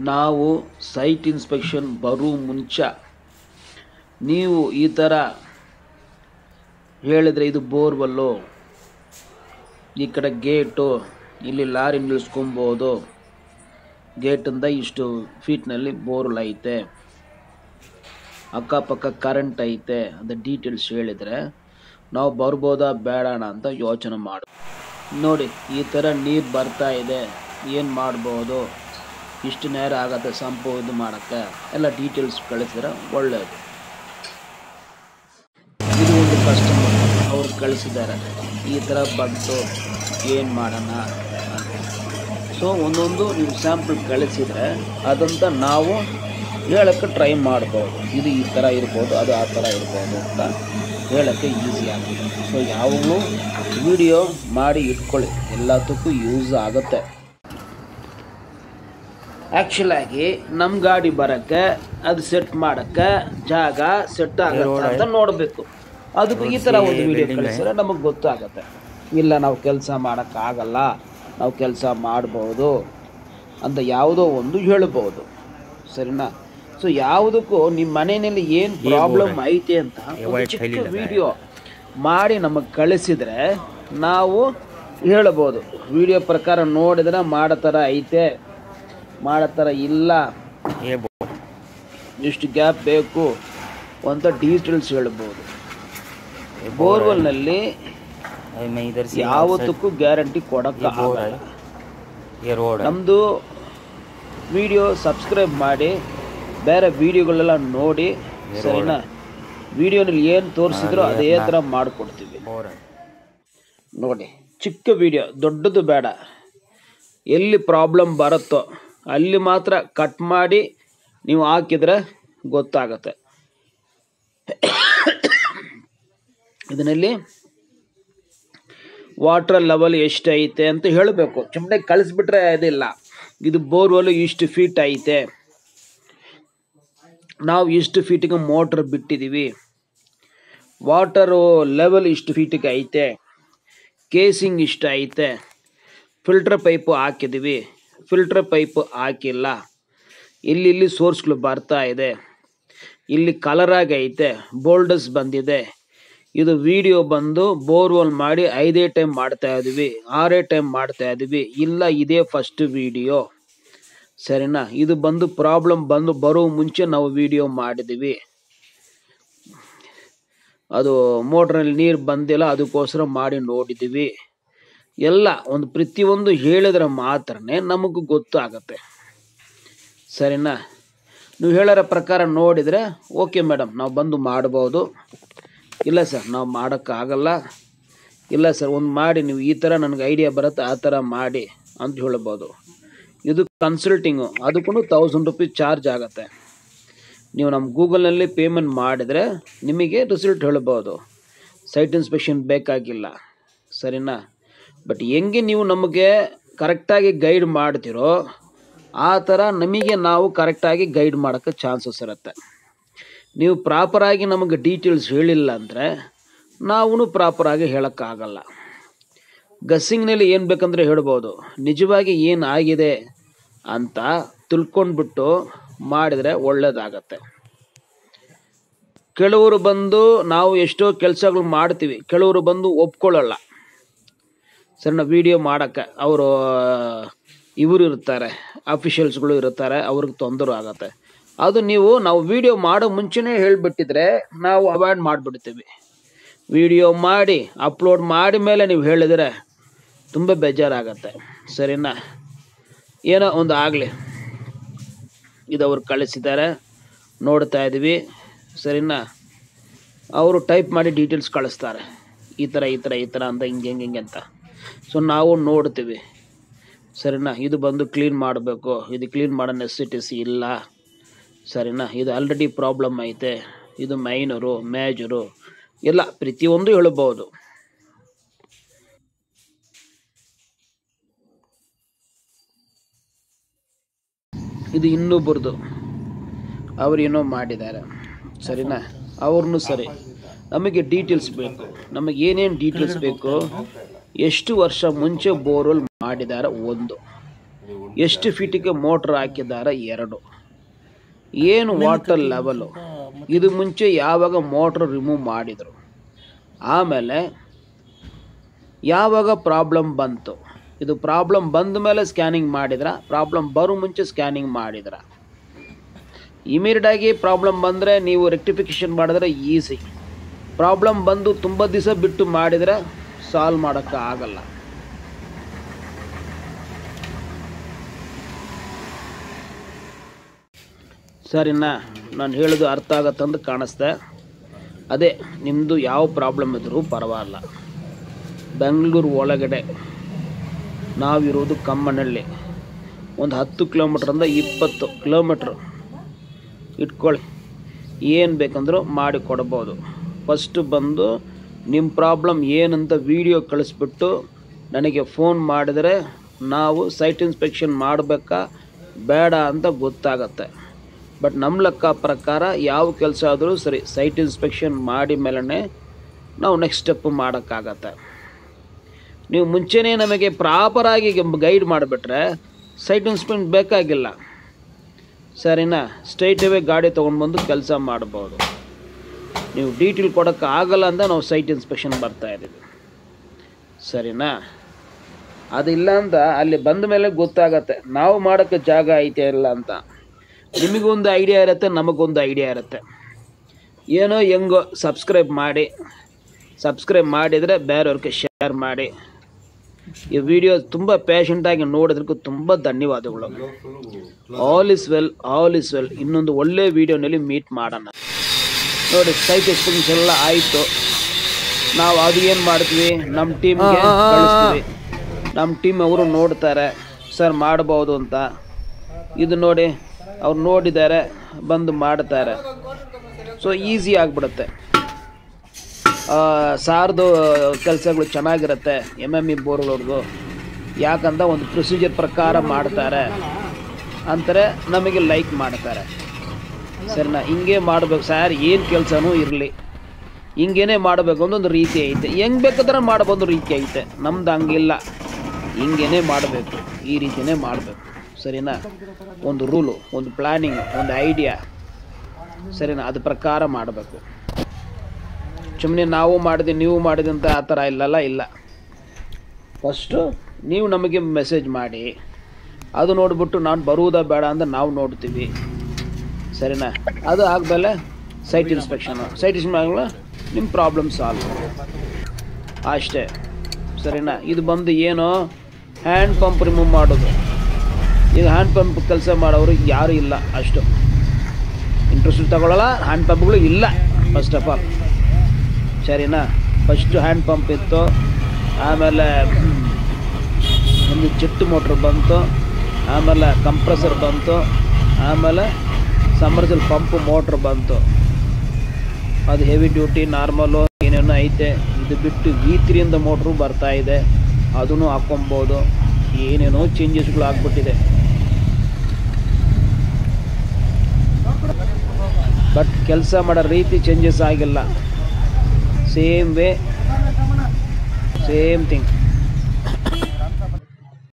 ನಾವು site inspection ಬರೋ ಮುಂಚೆ ನೀವು ಈ ಥರ ಹೇಳಿದರೆ ಇದು ಬೋರ್ವೆಲ್ಲು ಈ ಕಡೆ ಗೇಟು ಇಲ್ಲಿ ಲಾರಿ ನಿಲ್ಲಿಸ್ಕೊಬೋದು ಗೇಟಿಂದ ಇಷ್ಟು ಫೀಟ್ನಲ್ಲಿ ಬೋರ್ವೆಲ್ ಐತೆ ಅಕ್ಕಪಕ್ಕ ಕರೆಂಟ್ ಐತೆ ಅಂತ ಡೀಟೇಲ್ಸ್ ಹೇಳಿದರೆ ನಾವು ಬರ್ಬೋದಾ ಬೇಡಣ ಅಂತ ಯೋಚನೆ ಮಾಡು ನೋಡಿ ಈ ಥರ ನೀರು ಬರ್ತಾ ಇದೆ ಏನು ಮಾಡ್ಬೋದು ಇಷ್ಟು ನೇರ ಆಗತ್ತೆ ಸಂಪು ಇದು ಮಾಡೋಕ್ಕೆ ಎಲ್ಲ ಡೀಟೇಲ್ಸ್ ಕಳಿಸಿದ್ರೆ ಒಳ್ಳೆಯದು ಇದು ಒಂದು ಕಸ್ಟಮರ್ ಅವ್ರು ಕಳಿಸಿದ್ದಾರೆ ಈ ಥರ ಬಂತು ಏನು ಮಾಡೋಣ ಅಂತ ಸೊ ಒಂದೊಂದು ನೀವು ಸ್ಯಾಂಪಲ್ ಕಳಿಸಿದರೆ ಅದಂತ ನಾವು ಹೇಳೋಕ್ಕೆ ಟ್ರೈ ಮಾಡ್ಬೋದು ಇದು ಈ ಥರ ಇರ್ಬೋದು ಅದು ಆ ಥರ ಇರ್ಬೋದು ಅಂತ ಹೇಳೋಕ್ಕೆ ಈಸಿ ಆಗುತ್ತೆ ಸೊ ಯಾವಾಗಲೂ ವಿಡಿಯೋ ಮಾಡಿ ಇಟ್ಕೊಳ್ಳಿ ಎಲ್ಲದಕ್ಕೂ ಯೂಸ್ ಆಗುತ್ತೆ ಆ್ಯಕ್ಚುಲಾಗಿ ನಮ್ಮ ಗಾಡಿ ಬರೋಕ್ಕೆ ಅದು ಸೆಟ್ ಮಾಡೋಕ್ಕೆ ಜಾಗ ಸೆಟ್ ಆಗುತ್ತೆ ಅಂತ ನೋಡಬೇಕು ಅದಕ್ಕೂ ಈ ಥರ ಒಂದು ವಿಡಿಯೋ ಕಳಿಸಿದ್ರೆ ನಮಗೆ ಗೊತ್ತಾಗುತ್ತೆ ಇಲ್ಲ ನಾವು ಕೆಲಸ ಮಾಡೋಕ್ಕಾಗಲ್ಲ ನಾವು ಕೆಲಸ ಮಾಡ್ಬೋದು ಅಂತ ಯಾವುದೋ ಒಂದು ಹೇಳ್ಬೋದು ಸರಿನಾ ಸೊ ಯಾವುದಕ್ಕೂ ನಿಮ್ಮ ಮನೆಯಲ್ಲಿ ಏನು ಪ್ರಾಬ್ಲಮ್ ಐತೆ ಅಂತ ಒಂದು ಚಿಕ್ಕ ವಿಡಿಯೋ ಮಾಡಿ ನಮಗೆ ಕಳಿಸಿದರೆ ನಾವು ಹೇಳ್ಬೋದು ವಿಡಿಯೋ ಪ್ರಕಾರ ನೋಡಿದ್ರೆ ಮಾಡೋ ಥರ ಐತೆ ಮಾಡೋ ಥರ ಇಲ್ಲ ಇಷ್ಟು ಗ್ಯಾಪ್ ಬೇಕು ಅಂತ ಡೀಟೇಲ್ಸ್ ಹೇಳ್ಬೋದು ಬೋರ್ವೆಲ್ನಲ್ಲಿ मैं इधर से ಯಾವತ್ತಕ್ಕೂ ಗ್ಯಾರಂಟಿ ಕೊಡಕ್ಕೆ ಆಗಲ್ಲ ये रोड है ನಮ್ಮದು ವಿಡಿಯೋ ಸಬ್ಸ್ಕ್ರೈಬ್ ಮಾಡಿ ಬೇರೆ ವಿಡಿಯೋಗಳೆಲ್ಲ ನೋಡಿ ಸರಿನಾ ವಿಡಿಯೋನಲ್ಲಿ ಏನು ತೋರಿಸಿದ್ರು ಅದೇ ಥರ ಮಾಡಿಕೊಡ್ತೀವಿ बोर है ನೋಡಿ ಚಿಕ್ಕ ವಿಡಿಯೋ ದೊಡ್ಡದು ಬೇಡ ಎಲ್ಲಿ ಪ್ರಾಬ್ಲಮ್ ಬರುತ್ತೋ ಅಲ್ಲಿ ಮಾತ್ರ ಕಟ್ ಮಾಡಿ ನೀವು ಹಾಕಿದರೆ ಗೊತ್ತಾಗತ್ತೆ ಇದರಲ್ಲಿ ವಾಟರ್ ಲೆವೆಲ್ ಎಷ್ಟು ಐತೆ ಅಂತ ಹೇಳಬೇಕು ಸುಮ್ಮನೆ ಕಳಿಸ್ಬಿಟ್ರೆ ಇದಿಲ್ಲ ಇದು ಬೋರ್ವೆಲ್ ಇಷ್ಟು ಫೀಟ್ ಐತೆ ನಾವು ಇಷ್ಟು ಫೀಟಿಗೆ ಮೋಟ್ರ್ ಬಿಟ್ಟಿದ್ದೀವಿ ವಾಟರು ಲೆವೆಲ್ ಇಷ್ಟು ಫೀಟಿಗೆ ಐತೆ ಕೇಸಿಂಗ್ ಇಷ್ಟ ಐತೆ ಫಿಲ್ಟರ್ ಪೈಪು ಹಾಕಿದ್ದೀವಿ ಫಿಲ್ಟರ್ ಪೈಪು ಹಾಕಿಲ್ಲ ಇಲ್ಲಿ ಇಲ್ಲಿ ಸೋರ್ಸ್ಗಳು ಬರ್ತಾ ಇದೆ ಇಲ್ಲಿ ಕಲರ್ ಆಗಿ ಐತೆ ಬೋಲ್ಡಸ್ ಬಂದಿದೆ ಇದು ವಿಡಿಯೋ ಬಂದು ಬೋರ್ವೆಲ್ ಮಾಡಿ ಐದೇ ಟೈಮ್ ಮಾಡ್ತಾ ಇದೀವಿ ಆರೇ ಟೈಮ್ ಮಾಡ್ತಾ ಇದೀವಿ ಇಲ್ಲ ಇದೇ ಫಸ್ಟ್ ವಿಡಿಯೋ ಸರಿನಾ ಇದು ಬಂದು ಪ್ರಾಬ್ಲಮ್ ಬಂದು ಬರೋ ಮುಂಚೆ ನಾವು ವಿಡಿಯೋ ಮಾಡಿದ್ದೀವಿ ಅದು ಮೋಟ್ರಲ್ಲಿ ನೀರು ಬಂದಿಲ್ಲ ಅದಕ್ಕೋಸ್ಕರ ಮಾಡಿ ನೋಡಿದ್ದೀವಿ ಎಲ್ಲ ಒಂದು ಪ್ರತಿಯೊಂದು ಹೇಳಿದ್ರೆ ಮಾತ್ರ ನಮಗೂ ಗೊತ್ತಾಗತ್ತೆ ಸರಿನಾ ನೀವು ಹೇಳೋರ ಪ್ರಕಾರ ನೋಡಿದರೆ ಓಕೆ ಮೇಡಮ್ ನಾವು ಬಂದು ಮಾಡ್ಬೋದು ಇಲ್ಲ ಸರ್ ನಾವು ಮಾಡೋಕ್ಕಾಗಲ್ಲ ಇಲ್ಲ ಸರ್ ಒಂದು ಮಾಡಿ ನೀವು ಈ ಥರ ನನಗೆ ಐಡಿಯಾ ಬರುತ್ತೆ ಆ ಥರ ಮಾಡಿ ಅಂತ ಹೇಳ್ಬೋದು ಇದು ಕನ್ಸಲ್ಟಿಂಗು ಅದಕ್ಕೂ ತೌಸಂಡ್ ರುಪೀಸ್ ಚಾರ್ಜ್ ಆಗುತ್ತೆ ನೀವು ನಮ್ಮ ಗೂಗಲ್ನಲ್ಲಿ ಪೇಮೆಂಟ್ ಮಾಡಿದರೆ ನಿಮಗೆ ರಿಸಲ್ಟ್ ಹೇಳ್ಬೋದು ಸೈಟ್ ಇನ್ಸ್ಪೆಕ್ಷನ್ ಬೇಕಾಗಿಲ್ಲ ಸರಿನಾ ಬಟ್ ಹೆಂಗೆ ನೀವು ನಮಗೆ ಕರೆಕ್ಟಾಗಿ ಗೈಡ್ ಮಾಡ್ತಿರೋ ಆ ಥರ ನಮಗೆ ನಾವು ಕರೆಕ್ಟಾಗಿ ಗೈಡ್ ಮಾಡೋಕ್ಕೆ ಚಾನ್ಸಸ್ ಇರುತ್ತೆ ನೀವು ಪ್ರಾಪರಾಗಿ ನಮಗೆ ಡೀಟೇಲ್ಸ್ ಹೇಳಿಲ್ಲ ಅಂದರೆ ನಾವು ಪ್ರಾಪರಾಗಿ ಹೇಳೋಕ್ಕಾಗಲ್ಲ ಗಸ್ಸಿಂಗ್ನಲ್ಲಿ ಏನು ಬೇಕಂದರೆ ಹೇಳ್ಬೋದು ನಿಜವಾಗಿ ಏನು ಆಗಿದೆ ಅಂತ ತಿಳ್ಕೊಂಡ್ಬಿಟ್ಟು ಮಾಡಿದರೆ ಒಳ್ಳೇದಾಗತ್ತೆ ಕೆಲವರು ಬಂದು ನಾವು ಎಷ್ಟೋ ಕೆಲಸಗಳು ಮಾಡ್ತೀವಿ ಕೆಲವರು ಬಂದು ಒಪ್ಕೊಳ್ಳಲ್ಲ ಸಣ್ಣ ವಿಡಿಯೋ ಮಾಡೋಕ್ಕೆ ಅವರು ಇವರು ಇರ್ತಾರೆ ಅಫಿಷಿಯಲ್ಸ್ಗಳು ಇರ್ತಾರೆ ಅವ್ರಿಗೆ ತೊಂದರೆ ಆಗತ್ತೆ ಅದು ನೀವು ನಾವು ವಿಡಿಯೋ ಮಾಡೋ ಮುಂಚೆನೇ ಹೇಳಿಬಿಟ್ಟಿದ್ರೆ ನಾವು ಅವಾಯ್ಡ್ ಮಾಡಿಬಿಡ್ತೀವಿ ವಿಡಿಯೋ ಮಾಡಿ ಅಪ್ಲೋಡ್ ಮಾಡಿ ಮೇಲೆ ನೀವು ಹೇಳಿದರೆ ತುಂಬ ಬೇಜಾರಾಗತ್ತೆ ಸರಿನಾ ಏನೋ ಒಂದು ಆಗಲಿ ಇದು ಅವ್ರು ಕಳಿಸಿದ್ದಾರೆ ನೋಡ್ತಾ ಇದ್ದೀವಿ ಸರಿನಾ ಅವರು ಟೈಪ್ ಮಾಡಿ ಡೀಟೇಲ್ಸ್ ಕಳಿಸ್ತಾರೆ ಈ ಥರ ಈ ಥರ ಈ ಥರ ಅಂತ ಹಿಂಗೆ ಹಿಂಗೆ ಹಿಂಗೆ ಅಂತ ಸೊ ನಾವು ನೋಡ್ತೀವಿ ಸರಿನಾ ಇದು ಬಂದು ಕ್ಲೀನ್ ಮಾಡಬೇಕು ಇದು ಕ್ಲೀನ್ ಮಾಡೋ ನೆಸಿಟಿಸ್ ಇಲ್ಲ ಸರಿನಾ ಇದು ಆಲ್ರೆಡಿ ಪ್ರಾಬ್ಲಮ್ ಐತೆ ಇದು ಮೈನರು ಮೇಜರು ಎಲ್ಲ ಪ್ರತಿಯೊಂದು ಹೇಳ್ಬೋದು ಇದು ಇನ್ನೊಬ್ಬರದು ಅವ್ರು ಏನೋ ಮಾಡಿದ್ದಾರೆ ಸರಿನಾ ಅವ್ರನ್ನೂ ಸರಿ ನಮಗೆ ಡೀಟೇಲ್ಸ್ ಬೇಕು ನಮಗೆ ಏನೇನು ಡೀಟೇಲ್ಸ್ ಬೇಕು ಎಷ್ಟು ವರ್ಷ ಮುಂಚೆ ಬೋರ್ವೆಲ್ ಮಾಡಿದ್ದಾರೆ ಒಂದು ಎಷ್ಟು ಫೀಟಿಗೆ ಮೋಟ್ರ್ ಹಾಕಿದ್ದಾರೆ ಎರಡು ಏನು ವಾಟರ್ ಲೆವೆಲು ಇದು ಮುಂಚೆ ಯಾವಾಗ ಮೋಟ್ರ್ ರಿಮೂವ್ ಮಾಡಿದರು ಆಮೇಲೆ ಯಾವಾಗ ಪ್ರಾಬ್ಲಮ್ ಬಂತು ಇದು ಪ್ರಾಬ್ಲಮ್ ಬಂದ ಮೇಲೆ ಸ್ಕ್ಯಾನಿಂಗ್ ಮಾಡಿದ್ರ ಪ್ರಾಬ್ಲಮ್ ಬರೋ ಮುಂಚೆ ಸ್ಕ್ಯಾನಿಂಗ್ ಮಾಡಿದ್ರ ಇಮಿಡಿಯೇಟಾಗಿ ಪ್ರಾಬ್ಲಮ್ ಬಂದರೆ ನೀವು ರೆಕ್ಟಿಫಿಕೇಷನ್ ಮಾಡಿದ್ರೆ ಈಸಿ ಪ್ರಾಬ್ಲಮ್ ಬಂದು ತುಂಬ ದಿವಸ ಬಿಟ್ಟು ಮಾಡಿದರೆ ಸಾಲ್ವ್ ಮಾಡೋಕ್ಕೆ ಆಗಲ್ಲ ಸರಿನಾ ನಾನು ಹೇಳೋದು ಅರ್ಥ ಆಗತ್ತಂದು ಕಾಣಿಸ್ದೆ ಅದೇ ನಿಮ್ಮದು ಯಾವ ಪ್ರಾಬ್ಲಮ್ ಇದ್ರೂ ಪರವಾಗಿಲ್ಲ ಬೆಂಗಳೂರು ಒಳಗಡೆ ನಾವಿರೋದು ಕಮ್ಮನಹಳ್ಳಿ ಒಂದು ಹತ್ತು ಕಿಲೋಮೀಟ್ರಿಂದ ಇಪ್ಪತ್ತು ಕಿಲೋಮೀಟ್ರ್ ಇಟ್ಕೊಳ್ಳಿ ಏನು ಬೇಕಂದ್ರೂ ಮಾಡಿ ಕೊಡ್ಬೋದು ಫಸ್ಟು ಬಂದು ನಿಮ್ಮ ಪ್ರಾಬ್ಲಮ್ ಏನಂತ ವಿಡಿಯೋ ಕಳಿಸ್ಬಿಟ್ಟು ನನಗೆ ಫೋನ್ ಮಾಡಿದರೆ ನಾವು ಸೈಟ್ ಇನ್ಸ್ಪೆಕ್ಷನ್ ಮಾಡಬೇಕಾ ಬೇಡ ಅಂತ ಗೊತ್ತಾಗತ್ತೆ ಬಟ್ ನಮ್ಮ ಲೆಕ್ಕ ಪ್ರಕಾರ ಯಾವ ಕೆಲಸ ಆದರೂ ಸರಿ ಸೈಟ್ ಇನ್ಸ್ಪೆಕ್ಷನ್ ಮಾಡಿ ಮೇಲೇ ನಾವು ನೆಕ್ಸ್ಟ್ ಸ್ಟೆಪ್ ಮಾಡೋಕ್ಕಾಗತ್ತೆ ನೀವು ಮುಂಚೆನೇ ನಮಗೆ ಪ್ರಾಪರಾಗಿ ಗೈಡ್ ಮಾಡಿಬಿಟ್ರೆ ಸೈಟ್ ಇನ್ಸ್ಪೆಕ್ಟ್ ಬೇಕಾಗಿಲ್ಲ ಸರಿನಾ ಸ್ಟ್ರೈಟ್ ಅವೇ ಗಾಡಿ ತೊಗೊಂಡು ಬಂದು ಕೆಲಸ ಮಾಡ್ಬೋದು ನೀವು ಡೀಟೇಲ್ ಕೊಡೋಕ್ಕೆ ಆಗಲ್ಲ ಅಂತ ನಾವು ಸೈಟ್ ಇನ್ಸ್ಪೆಕ್ಷನ್ ಬರ್ತಾ ಇದ್ದೀವಿ ಸರಿನಾ ಅದಿಲ್ಲ ಅಂತ ಅಲ್ಲಿ ಬಂದ ಮೇಲೆ ಗೊತ್ತಾಗತ್ತೆ ನಾವು ಮಾಡೋಕ್ಕೆ ಜಾಗ ಐತೆ ಇಲ್ಲ ಅಂತ ನಿಮಗೊಂದು ಐಡಿಯಾ ಇರುತ್ತೆ ನಮಗೊಂದು ಐಡಿಯಾ ಇರುತ್ತೆ ಏನೋ ಹೆಂಗೋ ಸಬ್ಸ್ಕ್ರೈಬ್ ಮಾಡಿ ಸಬ್ಸ್ಕ್ರೈಬ್ ಮಾಡಿದರೆ ಬೇರೆಯವ್ರಿಗೆ ಶೇರ್ ಮಾಡಿ ಈ ವಿಡಿಯೋ ತುಂಬ ಪೇಷಂಟಾಗಿ ನೋಡೋದಕ್ಕೂ ತುಂಬ ಧನ್ಯವಾದಗಳು all is well all is well ಇನ್ನೊಂದು ಒಳ್ಳೆ ವಿಡಿಯೋನಲ್ಲಿ ಮೀಟ್ ಮಾಡೋಣ ನೋಡಿ ಸೈಟ್ ಎಕ್ಸ್ಪೀರಿಯನ್ಸ್ ಎಲ್ಲ ಆಯಿತು ನಾವು ಅದು ಏನು ಮಾಡ್ತೀವಿ ನಮ್ಮ ಟೀಮ್ಗೆ ಕಳಿಸ್ತೀವಿ ನಮ್ಮ ಟೀಮ್ ಅವರು ನೋಡ್ತಾರೆ ಸರ್ ಮಾಡ್ಬೋದು ಅಂತ ಇದು ನೋಡಿ ಅವ್ರು ನೋಡಿದ್ದಾರೆ ಬಂದು ಮಾಡ್ತಾರೆ ಸೊ ಈಸಿ ಆಗಿಬಿಡುತ್ತೆ ಸಾರ್ದು ಕೆಲಸಗಳು ಚೆನ್ನಾಗಿರುತ್ತೆ ಎಮ್ ಎಮ್ ಇ ಬೋರ್ಗಳವ್ರದ್ದು ಯಾಕಂತ ಒಂದು ಪ್ರೊಸೀಜರ್ ಪ್ರಕಾರ ಮಾಡ್ತಾರೆ ಅಂತಾರೆ ನಮಗೆ ಲೈಕ್ ಮಾಡ್ತಾರೆ ಸರಿನಾ ಹಿಂಗೆ ಮಾಡಬೇಕು ಸರ್ ಏನು ಕೆಲಸನೂ ಇರಲಿ ಹಿಂಗೇನೆ ಮಾಡಬೇಕು ಅಂತ ಒಂದು ರೀತಿ ಐತೆ ಹೆಂಗೆ ಬೇಕಾದ್ರೆ ಮಾಡ್ಬೋದು ರೀತಿ ಐತೆ ನಮ್ದು ಹಂಗಿಲ್ಲ ಹಿಂಗೇನೆ ಮಾಡಬೇಕು ಈ ರೀತಿನೇ ಮಾಡಬೇಕು ಸರಿನಾ ಒಂದು ರೂಲು ಒಂದು ಪ್ಲ್ಯಾನಿಂಗ್ ಒಂದು ಐಡಿಯಾ ಸರಿನಾ ಅದ್ರ ಪ್ರಕಾರ ಮಾಡಬೇಕು ಸುಮ್ಮನೆ ನಾವು ಮಾಡಿದೆ ನೀವು ಮಾಡಿದೆ ಅಂತ ಆ ಥರ ಇಲ್ಲಲ್ಲ ಇಲ್ಲ ಫಸ್ಟು ನೀವು ನಮಗೆ ಮೆಸೇಜ್ ಮಾಡಿ ಅದು ನೋಡಿಬಿಟ್ಟು ನಾನು ಬರುವುದಾ ಬೇಡ ಅಂತ ನಾವು ನೋಡ್ತೀವಿ ಸರಿನಾ ಅದು ಆದಮೇಲೆ ಸೈಟ್ ಇನ್ಸ್ಪೆಕ್ಷನು ಸೈಟ್ ಇನ್ಸ್ಪೆಕ್ಷನ್ ನಿಮ್ಮ ಪ್ರಾಬ್ಲಮ್ ಸಾಲ್ವ್ ಅಷ್ಟೇ ಸರಿನಾ ಇದು ಬಂದು ಏನು ಹ್ಯಾಂಡ್ ಪಂಪ್ ರಿಮೂವ್ ಮಾಡೋದು ಈಗ ಹ್ಯಾಂಡ್ ಪಂಪ್ ಕೆಲಸ ಮಾಡೋರು ಯಾರೂ ಇಲ್ಲ ಅಷ್ಟು ಇಂಟ್ರೆಸ್ಟ್ ತಗೊಳ್ಳಲ್ಲ ಹ್ಯಾಂಡ್ ಪಂಪ್ಗಳು ಇಲ್ಲ ಫಸ್ಟ್ ಆಫ್ ಆಲ್ ಸರಿನಾ ಫಸ್ಟು ಹ್ಯಾಂಡ್ ಪಂಪ್ ಇತ್ತು ಆಮೇಲೆ ಒಂದು ಜೆಟ್ ಮೋಟ್ರ್ ಬಂತು ಆಮೇಲೆ ಕಂಪ್ರೆಸರ್ ಬಂತು ಆಮೇಲೆ ಸಮರ್ಸಲ್ ಪಂಪ್ ಮೋಟ್ರ್ ಬಂತು ಅದು ಹೆವಿ ಡ್ಯೂಟಿ ನಾರ್ಮಲು ಏನೇನೋ ಐತೆ ಇದು ಬಿಟ್ಟು ವಿ ತ್ರೀಯಿಂದ ಮೋಟ್ರು ಬರ್ತಾ ಇದೆ ಅದನ್ನು ಹಾಕ್ಕೊಬೋದು ಏನೇನೋ ಚೇಂಜಸ್ಗಳು ಆಗ್ಬಿಟ್ಟಿದೆ ಬಟ್ ಕೆಲಸ ಮಾಡೋ ರೀತಿ ಚೇಂಜಸ್ ಆಗಿಲ್ಲ ಸೇಮ್ ವೇ ಸೇಮ್ ಥಿಂಗ್